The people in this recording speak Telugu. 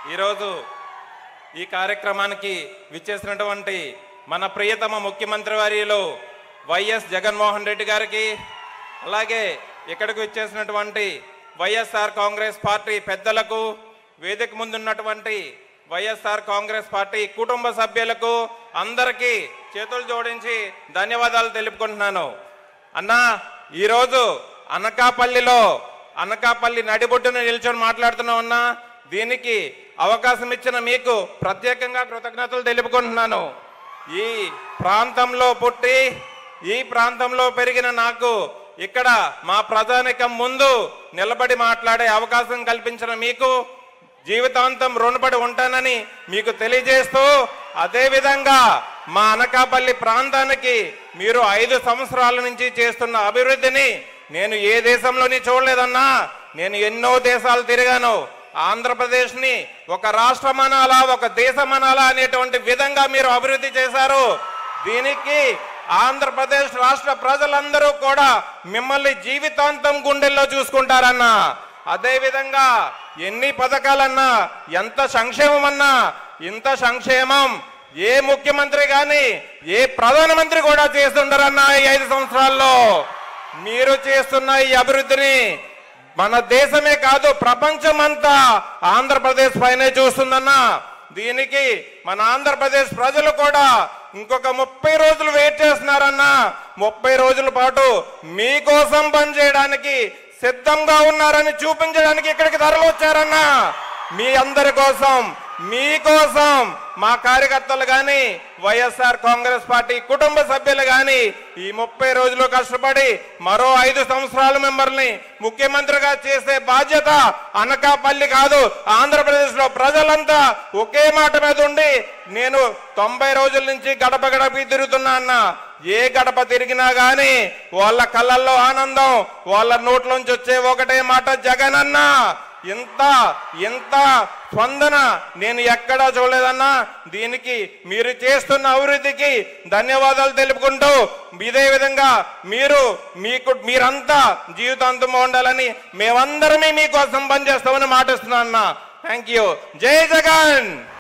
ఈరోజు ఈ కార్యక్రమానికి విచ్చేసినటువంటి మన ప్రియతమ ముఖ్యమంత్రి వర్యులు వైఎస్ జగన్మోహన్ రెడ్డి గారికి అలాగే ఇక్కడికి విచ్చేసినటువంటి వైఎస్ఆర్ కాంగ్రెస్ పార్టీ పెద్దలకు వేదిక ముందున్నటువంటి వైఎస్ఆర్ కాంగ్రెస్ పార్టీ కుటుంబ సభ్యులకు అందరికీ చేతులు జోడించి ధన్యవాదాలు తెలుపుకుంటున్నాను అన్నా ఈరోజు అనకాపల్లిలో అనకాపల్లి నడిబొడ్డున నిల్చొని మాట్లాడుతున్నాం అన్నా దీనికి అవకాశం ఇచ్చిన మీకు ప్రత్యేకంగా కృతజ్ఞతలు తెలుపుకుంటున్నాను ఈ ప్రాంతంలో పుట్టి ఈ ప్రాంతంలో పెరిగిన నాకు ఇక్కడ మా ప్రజానికం ముందు నిలబడి మాట్లాడే అవకాశం కల్పించిన మీకు జీవితాంతం రుణపడి ఉంటానని మీకు తెలియజేస్తూ అదేవిధంగా మా అనకాపల్లి ప్రాంతానికి మీరు ఐదు సంవత్సరాల నుంచి చేస్తున్న అభివృద్ధిని నేను ఏ దేశంలోని చూడలేదన్నా నేను ఎన్నో దేశాలు తిరిగాను ఆంధ్రప్రదేశ్ని ఒక రాష్ట్రమనాలా ఒక దేశమనాలా అనేటువంటి విధంగా మీరు అభివృద్ధి చేశారు దీనికి ఆంధ్రప్రదేశ్ రాష్ట్ర ప్రజలందరూ కూడా మిమ్మల్ని జీవితాంతం గుండెల్లో చూసుకుంటారన్నా అదేవిధంగా ఎన్ని పథకాలన్నా ఎంత సంక్షేమం అన్నా ఇంత సంక్షేమం ఏ ముఖ్యమంత్రి గాని ఏ ప్రధానమంత్రి కూడా చేస్తుండరన్నా ఈ ఐదు సంవత్సరాల్లో మీరు చేస్తున్న ఈ అభివృద్ధిని మన దేశమే కాదు ప్రపంచమంతా ఆంధ్రప్రదేశ్ పైనే చూస్తుందన్నా దీనికి మన ఆంధ్రప్రదేశ్ ప్రజలు కూడా ఇంకొక ముప్పై రోజులు వెయిట్ చేస్తున్నారన్నా ముప్పై రోజుల పాటు మీకోసం పనిచేయడానికి సిద్ధంగా ఉన్నారని చూపించడానికి ఇక్కడికి తరలి వచ్చారన్నా మీ అందరి కోసం మీకోసం మా కార్యకర్తలు కానీ వైఎస్ఆర్ కాంగ్రెస్ పార్టీ కుటుంబ సభ్యులు కానీ ఈ ముప్పై రోజులు కష్టపడి మరో ఐదు సంవత్సరాల మెంబర్ని ముఖ్యమంత్రిగా చేసే బాధ్యత అనకాపల్లి కాదు ఆంధ్రప్రదేశ్ లో ప్రజలంతా ఒకే మాట మీద ఉండి నేను తొంభై రోజుల నుంచి గడప గడపకి తిరుగుతున్నా అన్న ఏ గడప తిరిగినా గాని వాళ్ళ కళ్ళల్లో ఆనందం వాళ్ళ నోట్లోంచి వచ్చే ఒకటే మాట జగన్ అన్నా ఇంత ఇంత స్పందన నేను ఎక్కడా చూడలేదన్నా దీనికి మీరు చేస్తున్న అభివృద్ధికి ధన్యవాదాలు తెలుపుకుంటూ ఇదే విధంగా మీరు మీకు మీరంతా జీవితాంతం ఉండాలని మేమందరమే మీకోసం పనిచేస్తామని మాటిస్తున్నా అన్న థ్యాంక్ యూ జై జగన్